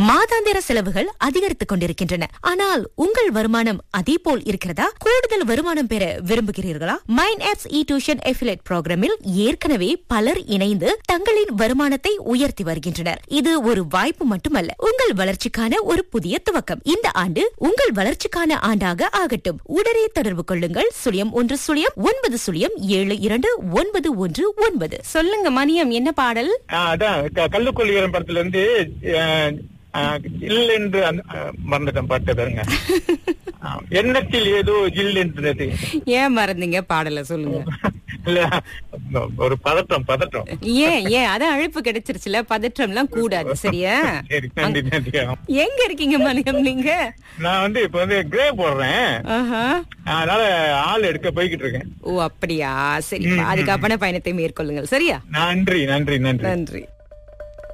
மாதாந்திர செலவுகள் அதிகரித்துக் கொண்டிருக்கின்றன ஆனால் உங்கள் வருமானம் அதே போல் இருக்கிறதா கூடுதல் வருமானம் பெற விரும்புகிறீர்களா mind apps e tuition affiliate ப்ரோக்ராமில் ஏற்கனவே பலர் இணைந்து தங்களின் வருமானத்தை உயர்த்தி வருகின்றனர் இது ஒரு வாய்ப்பு மட்டுமல்ல உங்கள் வளர்ச்சிக்கான ஒரு புதிய துவக்கம் இந்த ஆண்டு உங்கள் வளர்ச்சிக்கான ஆண்டாக ஆகட்டும் உடனே தொடர்பு கொள்ளுங்கள் சுழியம் ஒன்று சுழியம் ஒன்பது சுழியம் ஏழு இரண்டு ஒன்பது ஒன்று ஒன்பது சொல்லுங்க மணியம் என்ன பாடல் ஆ, அதான் க- கள்ளுக்கொள்ளியரன் படத்துல இருந்து அஹ், அஹ், ஜில் என்று அந்த- அஹ், மறந்துட்டேன் பாட்டு பாருங்க ஆ, எண்ணத்தில் ஏதோ ஜில் என்றது ஏன் மறந்தீங்க பாடல சொல்லுங்க இல்ல ஒரு பதட்டம் பதட்டம் ஏன் ஏன் அதான் அழைப்பு கிடைச்சிருச்சுல பதற்றம்லாம் கூடாது சரியா சரி நன்றி நன்றி எங்க இருக்கீங்க மணியம் நீங்க நான் வந்து இப்ப வந்து கிரே போடுறேன் ஆஹா. அதனால ஆள் எடுக்க போய்கிட்டு இருக்கேன் ஓ அப்படியா சரி பாதுகாப்பான பயணத்தை மேற்கொள்ளுங்கள் சரியா நன்றி நன்றி நன்றி நன்றி